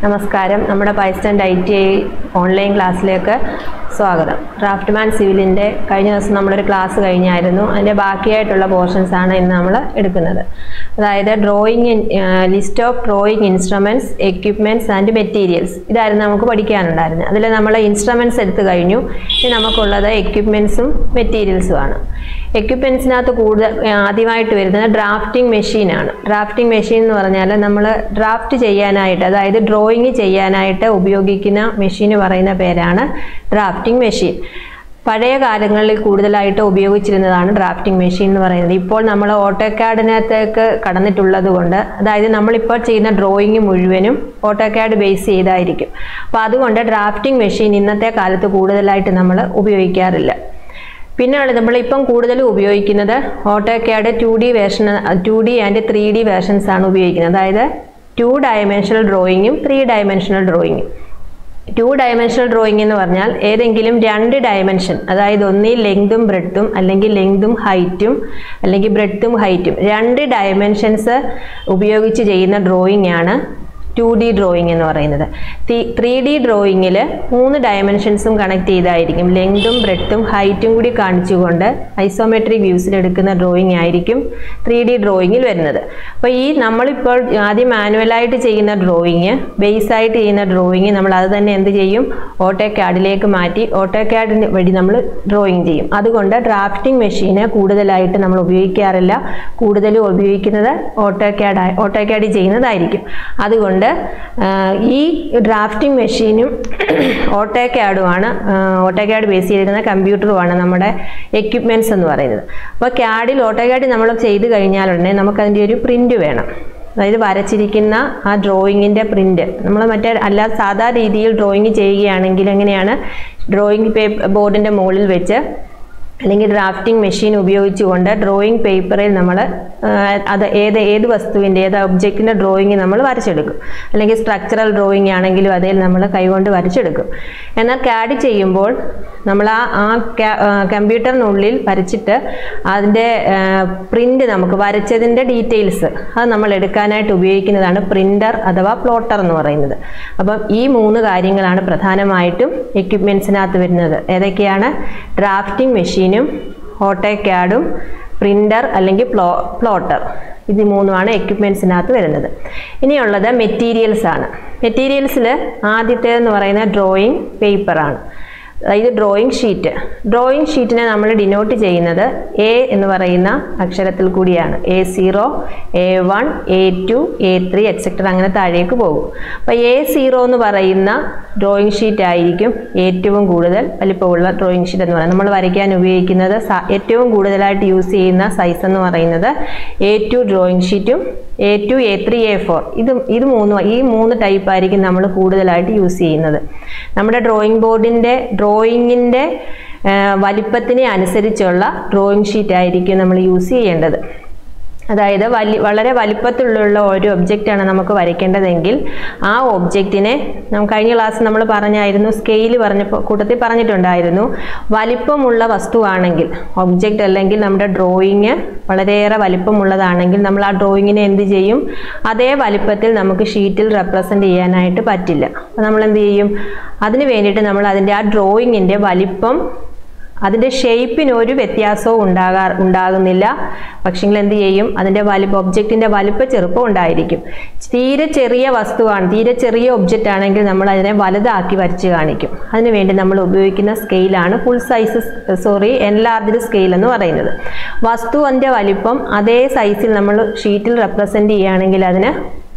നമസ്കാരം നമ്മുടെ പൈസ്റ്റൻഡ് ഐ ടി ഐ ഓൺലൈൻ ക്ലാസ്സിലേക്ക് സ്വാഗതം ഡ്രാഫ്റ്റ്മാൻ സിവിലിൻ്റെ കഴിഞ്ഞ ദിവസം നമ്മളൊരു ക്ലാസ് കഴിഞ്ഞായിരുന്നു അതിൻ്റെ ബാക്കിയായിട്ടുള്ള പോർഷൻസ് ആണ് ഇന്ന് നമ്മൾ എടുക്കുന്നത് അതായത് drawing list of drawing instruments equipments and materials ഇതായിരുന്നു നമുക്ക് പഠിക്കാനുണ്ടായിരുന്നത് അതിൽ നമ്മൾ ഇൻസ്ട്രുമെൻറ്റ്സ് എടുത്തു കഴിഞ്ഞു ഇനി നമുക്കുള്ളത് എക്യുപ്മെൻറ്റ്സും മെറ്റീരിയൽസും ആണ് എക്യുപ്മെൻറ്റ്സിനകത്ത് കൂടുതൽ ആദ്യമായിട്ട് വരുന്നത് ഡ്രാഫ്റ്റിംഗ് മെഷീനാണ് ഡ്രാഫ്റ്റിംഗ് മെഷീൻ എന്ന് പറഞ്ഞാൽ നമ്മൾ ഡ്രാഫ്റ്റ് ചെയ്യാനായിട്ട് അതായത് ഡ്രോയിങ് ചെയ്യാനായിട്ട് ഉപയോഗിക്കുന്ന മെഷീന് പറയുന്ന പേരാണ് ഡ്രാഫ്റ്റിംഗ് മെഷീൻ പഴയ കാലങ്ങളിൽ കൂടുതലായിട്ട് ഉപയോഗിച്ചിരുന്നതാണ് ഡ്രാഫ്റ്റിംഗ് മെഷീൻ എന്ന് പറയുന്നത് ഇപ്പോൾ നമ്മൾ ഓട്ടോക്കാഡിനകത്തേക്ക് കടന്നിട്ടുള്ളത് കൊണ്ട് അതായത് നമ്മളിപ്പോൾ ചെയ്യുന്ന ഡ്രോയിങ് മുഴുവനും ഓട്ടോക്കാഡ് ബേസ് ചെയ്തായിരിക്കും അപ്പോൾ അതുകൊണ്ട് ഡ്രാഫ്റ്റിംഗ് മെഷീൻ ഇന്നത്തെ കാലത്ത് കൂടുതലായിട്ട് നമ്മൾ ഉപയോഗിക്കാറില്ല പിന്നെയുള്ളത് നമ്മളിപ്പം കൂടുതലും ഉപയോഗിക്കുന്നത് AutoCAD two D version two D and three D versions ആണ് ഉപയോഗിക്കുന്നത് അതായത് ടു ഡയമെൻഷണൽ ഡ്രോയിങ്ങും ത്രീ ഡയമെൻഷണൽ ഡ്രോയിങ്ങും ടു ഡയമെൻഷണൽ ഡ്രോയിങ് എന്ന് പറഞ്ഞാൽ ഏതെങ്കിലും രണ്ട് ഡയമെൻഷൻ അതായത് ഒന്നീ ലെങ്തും ബ്രെഡ്ത്തും അല്ലെങ്കിൽ ലെങ്തും ഹൈറ്റും അല്ലെങ്കിൽ ബ്രെഡ്ത്തും ഹൈറ്റും രണ്ട് ഡയമെൻഷൻസ് ഉപയോഗിച്ച് ചെയ്യുന്ന ഡ്രോയിങ് ആണ് ടു ഡി ഡ്രോയിങ് എന്ന് പറയുന്നത് ത്രീ ഡി ഡ്രോയിങ്ങിൽ മൂന്ന് ഡയമെൻഷൻസും കണക്ട് ചെയ്തായിരിക്കും ലെങ്തും ബ്രെഡ്ത്തും ഹൈറ്റും കൂടി കാണിച്ചുകൊണ്ട് ഐസോമെട്രിക് വ്യൂസിൽ എടുക്കുന്ന ഡ്രോയിങ് ആയിരിക്കും ത്രീ ഡി ഡ്രോയിങ്ങിൽ വരുന്നത് അപ്പോൾ ഈ നമ്മളിപ്പോൾ ആദ്യം മാനുവലായിട്ട് ചെയ്യുന്ന ഡ്രോയിങ് ബേസ് ആയിട്ട് ചെയ്യുന്ന ഡ്രോയിങ് നമ്മൾ അത് തന്നെ എന്ത് ചെയ്യും ഓട്ടോ ക്യാഡിലേക്ക് മാറ്റി ഓട്ടോ ക്യാഡിന് വഴി നമ്മൾ ഡ്രോയിങ് ചെയ്യും അതുകൊണ്ട് ഡ്രാഫ്റ്റിംഗ് മെഷീന് കൂടുതലായിട്ട് നമ്മൾ ഉപയോഗിക്കാറില്ല കൂടുതലും ഉപയോഗിക്കുന്നത് ഓട്ടോ ക്യാഡ് ഓട്ടോ ക്യാഡിൽ ചെയ്യുന്നതായിരിക്കും അതുകൊണ്ട് ഈ ഡ്രാഫ്റ്റിംഗ് മെഷീനും ഓട്ടോ ക്യാഡുമാണ് ഓട്ടോ ക്യാഡ് ബേസ് ചെയ്തിരിക്കുന്ന കമ്പ്യൂട്ടറുമാണ് നമ്മുടെ എക്യുപ്മെൻറ്റ്സ് എന്ന് പറയുന്നത് അപ്പോൾ ക്യാഡിൽ ഓട്ടോ ക്യാഡിൽ നമ്മൾ ചെയ്ത് കഴിഞ്ഞാലുടനെ നമുക്കതിൻ്റെ ഒരു പ്രിൻ്റ് വേണം അതായത് വരച്ചിരിക്കുന്ന ആ ഡ്രോയിങ്ങിൻ്റെ പ്രിൻ്റ് നമ്മൾ മറ്റേ അല്ലാതെ സാധാ രീതിയിൽ ഡ്രോയിങ് ചെയ്യുകയാണെങ്കിൽ എങ്ങനെയാണ് ഡ്രോയിങ് പേപ്പർ ബോർഡിൻ്റെ മുകളിൽ വെച്ച് അല്ലെങ്കിൽ ഡ്രാഫ്റ്റിംഗ് മെഷീൻ ഉപയോഗിച്ചുകൊണ്ട് ഡ്രോയിങ് പേപ്പറിൽ നമ്മൾ അത് ഏത് ഏത് വസ്തുവിൻ്റെ ഏത് ഒബ്ജക്റ്റിൻ്റെ ഡ്രോയിങ് നമ്മൾ വരച്ചെടുക്കും അല്ലെങ്കിൽ സ്ട്രക്ചറൽ ഡ്രോയിങ് ആണെങ്കിലും അതിൽ നമ്മൾ കൈകൊണ്ട് വരച്ചെടുക്കും എന്നാൽ ക്യാഡ് ചെയ്യുമ്പോൾ നമ്മൾ ആ ആ കമ്പ്യൂട്ടറിനുള്ളിൽ വരച്ചിട്ട് അതിൻ്റെ പ്രിൻ്റ് നമുക്ക് വരച്ചതിൻ്റെ ഡീറ്റെയിൽസ് അത് നമ്മൾ എടുക്കാനായിട്ട് ഉപയോഗിക്കുന്നതാണ് പ്രിൻ്റർ അഥവാ പ്ലോട്ടർ എന്ന് പറയുന്നത് അപ്പം ഈ മൂന്ന് കാര്യങ്ങളാണ് പ്രധാനമായിട്ടും എക്യുപ്മെൻറ്റ്സിനകത്ത് വരുന്നത് ഏതൊക്കെയാണ് ഡ്രാഫ്റ്റിംഗ് മെഷീൻ മെഷീനും ഓട്ടോക്യാഡും പ്രിൻ്റർ അല്ലെങ്കിൽ പ്ലോ പ്ലോട്ടർ ഇത് മൂന്നുമാണ് എക്യുപ്മെൻറ്റ്സിനകത്ത് വരുന്നത് ഇനിയുള്ളത് മെറ്റീരിയൽസ് ആണ് മെറ്റീരിയൽസിൽ ആദ്യത്തേതെന്ന് പറയുന്ന ഡ്രോയിങ് പേപ്പറാണ് അതായത് ഡ്രോയിങ് ഷീറ്റ് ഡ്രോയിങ് ഷീറ്റിനെ നമ്മൾ ഡിനോട്ട് ചെയ്യുന്നത് എ എന്ന് പറയുന്ന അക്ഷരത്തിൽ കൂടിയാണ് A zero A one A two A three etcetera അങ്ങനെ താഴേക്ക് പോകും അപ്പോൾ എ സീറോ എന്ന് പറയുന്ന ഡ്രോയിങ് ഷീറ്റ് ആയിരിക്കും ഏറ്റവും കൂടുതൽ വലിപ്പമുള്ള ഡ്രോയിങ് ഷീറ്റ് എന്ന് പറയുന്നത് നമ്മൾ വരയ്ക്കാൻ ഉപയോഗിക്കുന്നത് ഏറ്റവും കൂടുതലായിട്ട് യൂസ് ചെയ്യുന്ന സൈസ് എന്ന് പറയുന്നത് എ ടു ഡ്രോയിങ് ഷീറ്റും A two A three A four ഇത് ഇത് മൂന്ന് ഈ മൂന്ന് ടൈപ്പ് ആയിരിക്കും നമ്മൾ കൂടുതലായിട്ട് യൂസ് ചെയ്യുന്നത് നമ്മുടെ ഡ്രോയിങ് ബോർഡിൻ്റെ ഡ്രോയിങ്ങിൻ്റെ വലിപ്പത്തിനെ അനുസരിച്ചുള്ള ഡ്രോയിങ് ഷീറ്റ് ആയിരിക്കും നമ്മൾ യൂസ് ചെയ്യേണ്ടത് അതായത് വലി വളരെ വലിപ്പത്തിലുള്ള ഒരു ഒബ്ജക്റ്റാണ് നമുക്ക് വരയ്ക്കേണ്ടതെങ്കിൽ ആ ഒബ്ജക്റ്റിനെ നമുക്ക് കഴിഞ്ഞ ക്ലാസ് നമ്മൾ പറഞ്ഞായിരുന്നു സ്കെയിൽ പറഞ്ഞപ്പോൾ കൂട്ടത്തിൽ പറഞ്ഞിട്ടുണ്ടായിരുന്നു വലിപ്പമുള്ള വസ്തുവാണെങ്കിൽ ഒബ്ജക്റ്റ് അല്ലെങ്കിൽ നമ്മുടെ ഡ്രോയിങ് വളരെയേറെ വലിപ്പമുള്ളതാണെങ്കിൽ നമ്മൾ ആ ഡ്രോയിങ്ങിനെ എന്ത് ചെയ്യും അതേ വലിപ്പത്തിൽ നമുക്ക് ഷീറ്റിൽ റെപ്രസെൻ്റ് ചെയ്യാനായിട്ട് പറ്റില്ല അപ്പോൾ നമ്മൾ എന്ത് ചെയ്യും അതിന് വേണ്ടിയിട്ട് നമ്മൾ അതിൻ്റെ ആ ഡ്രോയിങ്ങിൻ്റെ വലിപ്പം അതിൻ്റെ ഷേപ്പിന് ഒരു വ്യത്യാസവും ഉണ്ടാകാ ഉണ്ടാകുന്നില്ല പക്ഷെങ്കിൽ എന്ത് ചെയ്യും അതിൻ്റെ വലിപ്പ ഒബ്ജക്റ്റിൻ്റെ വലിപ്പ ചെറുപ്പം ഉണ്ടായിരിക്കും തീരെ ചെറിയ വസ്തുവാണ് തീരെ ചെറിയ ഒബ്ജക്റ്റ് ആണെങ്കിൽ നമ്മൾ അതിനെ വലുതാക്കി വരച്ച് കാണിക്കും അതിനുവേണ്ടി നമ്മൾ ഉപയോഗിക്കുന്ന സ്കെയിലാണ് full size sorry enlarged scale എന്ന് പറയുന്നത് വസ്തുവിൻ്റെ വലിപ്പം അതേ സൈസിൽ നമ്മൾ ഷീറ്റിൽ റെപ്രസെൻ്റ് ചെയ്യുകയാണെങ്കിൽ അതിന്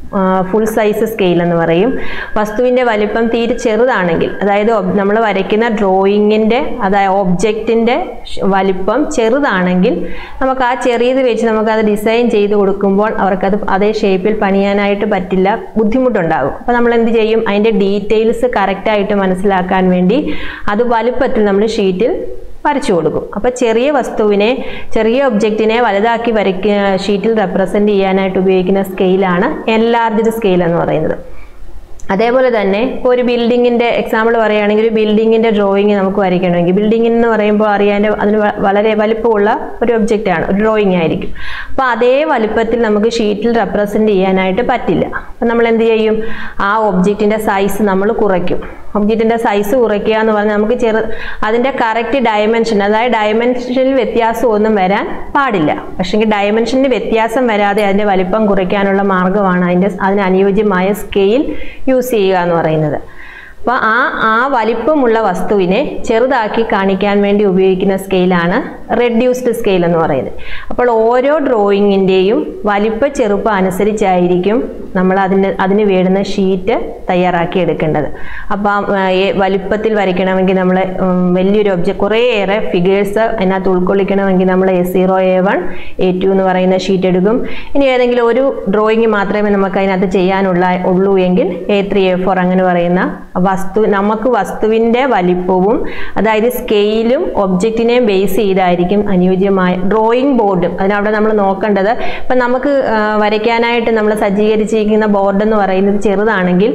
ഫുൾ സൈസ് സ്കെയിൽ എന്ന് പറയും വസ്തുവിൻ്റെ വലിപ്പം തീരെ ചെറുതാണെങ്കിൽ അതായത് നമ്മൾ വരയ്ക്കുന്ന ഡ്രോയിങ്ങിൻ്റെ അതായത് ഒബ്ജക്റ്റിൻ്റെ വലിപ്പം ചെറുതാണെങ്കിൽ നമുക്ക് ആ ചെറിയത് വെച്ച് നമുക്കത് ഡിസൈൻ ചെയ്ത് കൊടുക്കുമ്പോൾ അവർക്കത് അതേ ഷേപ്പിൽ പണിയാനായിട്ട് പറ്റില്ല ബുദ്ധിമുട്ടുണ്ടാകും അപ്പോൾ നമ്മൾ എന്ത് ചെയ്യും അതിൻ്റെ ഡീറ്റെയിൽസ് കറക്റ്റായിട്ട് മനസ്സിലാക്കാൻ വേണ്ടി അത് വലുപ്പത്തിൽ നമ്മൾ ഷീറ്റിൽ വരച്ചു കൊടുക്കും അപ്പോൾ ചെറിയ വസ്തുവിനെ ചെറിയ ഒബ്ജക്റ്റിനെ വലുതാക്കി വരയ്ക്കുക ഷീറ്റിൽ റെപ്രസെൻ്റ് ചെയ്യാനായിട്ട് ഉപയോഗിക്കുന്ന സ്കെയിലാണ് എൻലാർജ്ഡ് സ്കെയിൽ എന്ന് പറയുന്നത് അതേപോലെ തന്നെ ഇപ്പോൾ ഒരു ബിൽഡിങ്ങിൻ്റെ എക്സാമ്പിൾ പറയുകയാണെങ്കിൽ ഒരു ബിൽഡിങ്ങിൻ്റെ ഡ്രോയിങ് നമുക്ക് വരയ്ക്കണമെങ്കിൽ ബിൽഡിംഗ് എന്ന് പറയുമ്പോൾ അറിയാൻ അതിന് വ- വളരെ വലിപ്പമുള്ള ഒരു ഒബ്ജക്റ്റ് ആണ് ഒരു ഡ്രോയിങ് ആയിരിക്കും അപ്പോൾ അതേ വലിപ്പത്തിൽ നമുക്ക് ഷീറ്റിൽ റെപ്രസെൻറ്റ് ചെയ്യാനായിട്ട് പറ്റില്ല അപ്പം നമ്മൾ എന്ത് ചെയ്യും ആ ഒബ്ജക്റ്റിൻ്റെ സൈസ് നമ്മൾ കുറയ്ക്കും ഒബ്ജക്റ്റിൻ്റെ സൈസ് കുറയ്ക്കുക എന്ന് പറഞ്ഞാൽ നമുക്ക് ചെറു അതിൻ്റെ കറക്റ്റ് ഡയമെൻഷൻ അതായത് ഡയമെൻഷനിൽ വ്യത്യാസം ഒന്നും വരാൻ പാടില്ല പക്ഷേങ്കിൽ ഡയമെൻഷനിൽ വ്യത്യാസം വരാതെ അതിൻ്റെ വലിപ്പം കുറയ്ക്കാനുള്ള മാർഗ്ഗമാണ് അതിൻ്റെ അതിന് അനുയോജ്യമായ സ്കെയിൽ യൂസ് ചെയ്യുക എന്ന് പറയുന്നത് അപ്പോൾ ആ ആ വലിപ്പമുള്ള വസ്തുവിനെ ചെറുതാക്കി കാണിക്കാൻ വേണ്ടി ഉപയോഗിക്കുന്ന സ്കെയിലാണ് റെഡ്യൂസ്ഡ് സ്കെയിൽ എന്ന് പറയുന്നത് അപ്പോൾ ഓരോ ഡ്രോയിങ്ങിൻ്റെയും വലിപ്പ ചെറുപ്പം അനുസരിച്ചായിരിക്കും നമ്മൾ അതിന് അതിന് വേണ്ടുന്ന ഷീറ്റ് തയ്യാറാക്കി എടുക്കേണ്ടത് അപ്പം ആ, ഏ- വലിപ്പത്തിൽ വരയ്ക്കണമെങ്കിൽ നമ്മൾ വലിയൊരു ഒബ്ജക്റ്റ് കുറേയേറെ ഫിഗേഴ്സ് അതിനകത്ത് ഉൾക്കൊള്ളിക്കണമെങ്കിൽ നമ്മൾ A zero A one A two എന്ന് പറയുന്ന ഷീറ്റ് എടുക്കും ഇനി ഏതെങ്കിലും ഒരു ഡ്രോയിങ് മാത്രമേ നമുക്ക് അതിനകത്ത് ചെയ്യാനുള്ള ഉള്ളൂ എങ്കിൽ എ ത്രീ എ ഫോർ അങ്ങനെ പറയുന്ന വസ്തു നമുക്ക് വസ്തുവിൻ്റെ വലിപ്പവും അതായത് സ്കെയിലും ഒബ്ജക്റ്റിനെയും ബേസ് ചെയ്തായിരിക്കും അനുയോജ്യമായ ഡ്രോയിങ് ബോർഡും അതിനവിടെ നമ്മൾ നോക്കേണ്ടത് ഇപ്പം നമുക്ക് ആ, വരയ്ക്കാനായിട്ട് നമ്മൾ സജ്ജീകരിച്ചിരിക്കുന്ന ബോർഡ് എന്ന് പറയുന്നത് ചെറുതാണെങ്കിൽ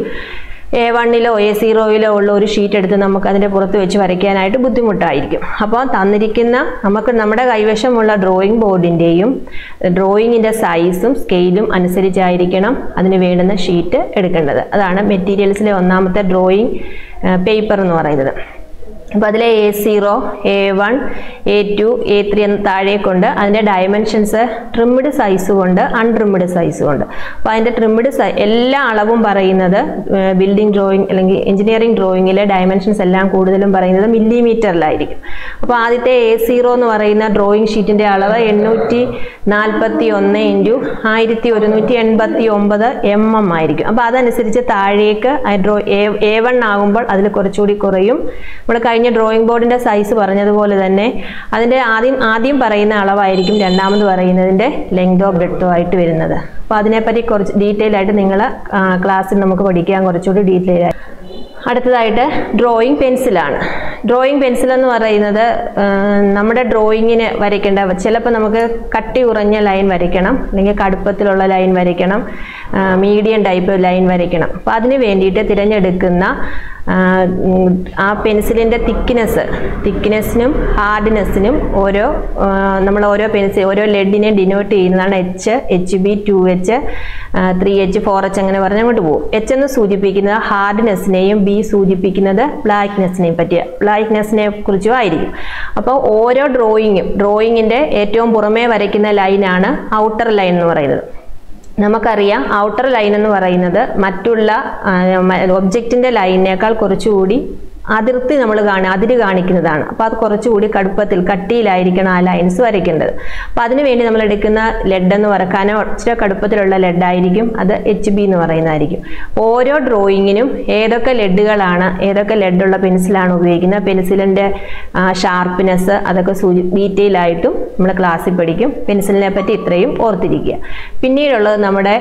എ വണ്ണിലോ എ സീറോയിലോ ഉള്ള ഒരു ഷീറ്റ് എടുത്ത് നമുക്ക് അതിൻ്റെ പുറത്ത് വെച്ച് വരയ്ക്കാനായിട്ട് ബുദ്ധിമുട്ടായിരിക്കും അപ്പോൾ തന്നിരിക്കുന്ന നമുക്ക് നമ്മുടെ കൈവശമുള്ള ഡ്രോയിങ് ബോർഡിൻ്റെയും ഡ്രോയിങ്ങിൻ്റെ സൈസും സ്കെയിലും അനുസരിച്ചായിരിക്കണം അതിന് വേണ്ടുന്ന ഷീറ്റ് എടുക്കേണ്ടത് അതാണ് മെറ്റീരിയൽസിലെ ഒന്നാമത്തെ ഡ്രോയിങ് പേപ്പർ എന്ന് പറയുന്നത് അപ്പോൾ അതിലെ A zero A one A two A three എന്ന് താഴേക്കുണ്ട് അതിൻ്റെ ഡയമെൻഷൻസ് ട്രിമ്മിഡ് സൈസ് കൊണ്ട് അൺട്രിമ്മിഡ് സൈസ് കൊണ്ട് അപ്പോൾ അതിൻ്റെ ട്രിമ്മിഡ് സൈ എല്ലാ അളവും പറയുന്നത് ബിൽഡിംഗ് ഡ്രോയിങ് അല്ലെങ്കിൽ എഞ്ചിനീയറിംഗ് ഡ്രോയിങ്ങിലെ ഡയമെൻഷൻസ് എല്ലാം കൂടുതലും പറയുന്നത് മില്ലിമീറ്ററിലായിരിക്കും അപ്പോൾ ആദ്യത്തെ എ സീറോ എന്ന് പറയുന്ന ഡ്രോയിങ് ഷീറ്റിൻ്റെ അളവ് എണ്ണൂറ്റി നാൽപ്പത്തി ഒന്ന് ഇൻറ്റു ആയിരത്തി ഒരുന്നൂറ്റി എൺപത്തി ഒമ്പത് എം എം ആയിരിക്കും അപ്പോൾ അതനുസരിച്ച് താഴേക്ക് ആ ഡ്രോ എ വൺ ആകുമ്പോൾ അതിൽ കുറച്ചുകൂടി കുറയും നമ്മൾ കഴിഞ്ഞ ഡ്രോയിങ് ബോർഡിൻ്റെ സൈസ് പറഞ്ഞതുപോലെ തന്നെ അതിൻ്റെ ആദ്യം ആദ്യം പറയുന്ന അളവായിരിക്കും രണ്ടാമത് പറയുന്നതിൻ്റെ ലെങ്തോ ബ്രെഡ്ത്തോ ആയിട്ട് വരുന്നത് അപ്പോൾ അതിനെപ്പറ്റി കുറച്ച് ഡീറ്റെയിൽ ആയിട്ട് നിങ്ങൾ ക്ലാസ്സിൽ നമുക്ക് പഠിക്കാൻ കുറച്ചുകൂടി ഡീറ്റെയിൽ ആയി അടുത്തതായിട്ട് ഡ്രോയിങ് പെൻസിലാണ് ഡ്രോയിങ് പെൻസിൽ എന്ന് പറയുന്നത് ആ, നമ്മുടെ ഡ്രോയിങ്ങിന് വരയ്ക്കേണ്ട ചിലപ്പോൾ നമുക്ക് കട്ടി കുറഞ്ഞ ലൈൻ വരയ്ക്കണം അല്ലെങ്കിൽ കടുപ്പത്തിലുള്ള ലൈൻ വരയ്ക്കണം മീഡിയം ടൈപ്പ് ലൈൻ വരയ്ക്കണം അപ്പോൾ അതിന് വേണ്ടിയിട്ട് തിരഞ്ഞെടുക്കുന്ന ആ, ഉം, ആ പെൻസിലിൻ്റെ തിക്നെസ് തിക്നെസ്സിനും ഹാർഡ്നെസ്സിനും ഓരോ നമ്മൾ ഓരോ പെൻസിൽ ഓരോ ലെഡിനെ ഡിനോട്ട് ചെയ്യുന്നതാണ് H H B two H three H four H അങ്ങനെ പറഞ്ഞ് അങ്ങോട്ട് പോകും എച്ച് എന്ന് സൂചിപ്പിക്കുന്നത് ഹാർഡ്നെസ്സിനെയും ബി സൂചിപ്പിക്കുന്നത് ബ്ലാക്ക്നെസ്സിനെയും പറ്റിയ ബ്ലാക്ക്നെസ്സിനെ കുറിച്ചും ആയിരിക്കും അപ്പോൾ ഓരോ ഡ്രോയിങ്ങും ഡ്രോയിങ്ങിൻ്റെ ഏറ്റവും പുറമേ വരയ്ക്കുന്ന ലൈനാണ് ഔട്ടർ ലൈൻ എന്ന് പറയുന്നത് നമുക്കറിയാം ഔട്ടർ ലൈൻ എന്ന് പറയുന്നത് മറ്റുള്ള ഒബ്ജക്റ്റിൻ്റെ ലൈനിനേക്കാൾ കുറച്ചുകൂടി അതിർത്തി നമ്മൾ കാണുക അതിര് കാണിക്കുന്നതാണ് അപ്പോൾ അത് കുറച്ചുകൂടി കടുപ്പത്തിൽ കട്ടിയിലായിരിക്കണം ആ ലൈൻസ് വരയ്ക്കേണ്ടത് അപ്പോൾ അതിന് വേണ്ടി നമ്മൾ എടുക്കുന്ന ലെഡ് എന്ന് പറക്കാനോ ഇച്ചിരി കടുപ്പത്തിലുള്ള ലെഡായിരിക്കും അത് എച്ച് ബി എന്ന് പറയുന്നതായിരിക്കും ഓരോ ഡ്രോയിങ്ങിനും ഏതൊക്കെ ലെഡുകളാണ് ഏതൊക്കെ ലെഡുള്ള പെൻസിലാണ് ഉപയോഗിക്കുന്നത് പെൻസിലിൻ്റെ ഷാർപ്പ്നെസ് അതൊക്കെ സൂചി ഡീറ്റെയിൽ ആയിട്ടും നമ്മൾ ക്ലാസ്സിൽ പഠിക്കും പെൻസിലിനെ പറ്റി ഇത്രയും ഓർത്തിരിക്കുക പിന്നീടുള്ളത് നമ്മുടെ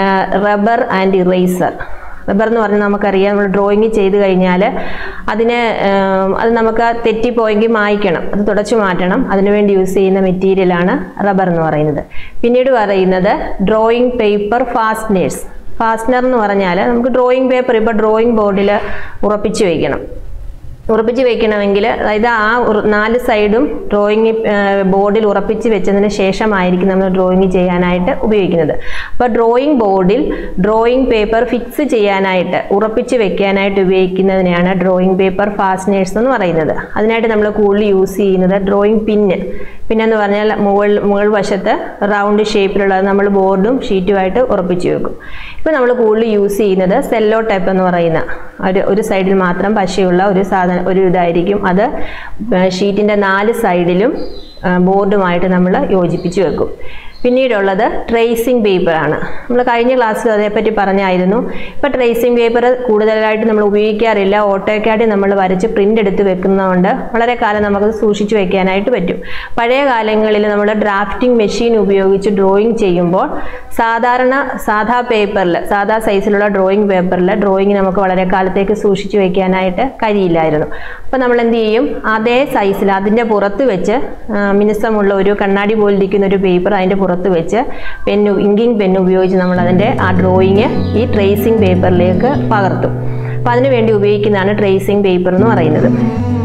റബ്ബർ ആൻഡ് ഇറേസർ റബ്ബർ എന്ന് പറഞ്ഞാൽ നമുക്കറിയാം നമ്മൾ ഡ്രോയിങ് ചെയ്ത് കഴിഞ്ഞാൽ അതിന് ആം, അത് നമുക്ക് തെറ്റിപ്പോയെങ്കിൽ മായ്ക്കണം അത് തുടച്ചു മാറ്റണം അതിനുവേണ്ടി യൂസ് ചെയ്യുന്ന മെറ്റീരിയലാണ് റബ്ബർ എന്ന് പറയുന്നത് പിന്നീട് പറയുന്നത് ഡ്രോയിങ് പേപ്പർ ഫാസ്റ്റ്നേഴ്സ് ഫാസ്റ്റ്നർ എന്ന് പറഞ്ഞാൽ നമുക്ക് ഡ്രോയിങ് പേപ്പർ ഇപ്പോൾ ഡ്രോയിങ് ബോർഡിൽ ഉറപ്പിച്ച് വയ്ക്കണം ഉറപ്പിച്ച് വെക്കണമെങ്കിൽ അതായത് ആ ഉറ- നാല് സൈഡും ഡ്രോയിങ് ബോർഡിൽ ഉറപ്പിച്ച് വെച്ചതിന് ശേഷമായിരിക്കും നമ്മൾ ഡ്രോയിങ് ചെയ്യാനായിട്ട് ഉപയോഗിക്കുന്നത് അപ്പോൾ ഡ്രോയിങ് ബോർഡിൽ ഡ്രോയിങ് പേപ്പർ ഫിക്സ് ചെയ്യാനായിട്ട് ഉറപ്പിച്ച് വെക്കാനായിട്ട് ഉപയോഗിക്കുന്നതിനെയാണ് ഡ്രോയിങ് പേപ്പർ ഫാസ്റ്റനേഴ്സ് എന്ന് പറയുന്നത് അതിനായിട്ട് നമ്മൾ കൂടുതൽ യൂസ് ചെയ്യുന്നത് ഡ്രോയിങ് പിന്ന് പിന്നെന്ന് പറഞ്ഞാൽ മുകൾ മുകൾ വശത്ത് റൗണ്ട് ഷേപ്പിലുള്ളത് നമ്മൾ ബോർഡും ഷീറ്റുമായിട്ട് ഉറപ്പിച്ച് വെക്കും ഇപ്പോൾ നമ്മൾ കൂടുതൽ യൂസ് ചെയ്യുന്നത് സെല്ലോ ടൈപ്പ് എന്ന് പറയുന്ന ഒരു ഒരു സൈഡിൽ മാത്രം പശയുള്ള ഒരു സാധനം ഒരു ഇതായിരിക്കും അത് ഷീറ്റിൻ്റെ നാല് സൈഡിലും ബോർഡുമായിട്ട് നമ്മൾ യോജിപ്പിച്ച് വെക്കും പിന്നീടുള്ളത് ട്രേസിംഗ് പേപ്പറാണ് നമ്മൾ കഴിഞ്ഞ ക്ലാസ്സിൽ അതേപ്പറ്റി പറഞ്ഞായിരുന്നു ഇപ്പോൾ ട്രേസിംഗ് പേപ്പർ കൂടുതലായിട്ട് നമ്മൾ ഉപയോഗിക്കാറില്ല ഓട്ടോക്കാട്ടി നമ്മൾ വരച്ച് പ്രിൻ്റ് എടുത്ത് വെക്കുന്നതുകൊണ്ട് വളരെ കാലം നമുക്കത് സൂക്ഷിച്ചു വെക്കാനായിട്ട് പറ്റും പഴയ കാലങ്ങളിൽ നമ്മൾ ഡ്രാഫ്റ്റിംഗ് മെഷീൻ ഉപയോഗിച്ച് ഡ്രോയിങ് ചെയ്യുമ്പോൾ സാധാരണ സാധാ പേപ്പറിൽ സാധാ സൈസിലുള്ള ഡ്രോയിങ് പേപ്പറിൽ ഡ്രോയിങ് നമുക്ക് വളരെ കാലത്തേക്ക് സൂക്ഷിച്ചു വെക്കാനായിട്ട് കഴിയില്ലായിരുന്നു അപ്പോൾ നമ്മൾ എന്ത് ചെയ്യും അതേ സൈസിൽ അതിൻ്റെ പുറത്ത് വെച്ച് ആ, മിനുസമുള്ള ഒരു കണ്ണാടി പോലിരിക്കുന്ന ഒരു പേപ്പർ അതിൻ്റെ പുറത്ത് പുറത്ത് വെച്ച് പെന്ന് ഇങ്കിങ് പെന്ന് ഉപയോഗിച്ച് നമ്മൾ അതിൻ്റെ ആ ഡ്രോയിങ് ഈ ട്രേസിംഗ് പേപ്പറിലേക്ക് പകർത്തും അപ്പോൾ അതിന് വേണ്ടി ഉപയോഗിക്കുന്നതാണ് ട്രേസിംഗ് പേപ്പർ എന്ന് പറയുന്നത്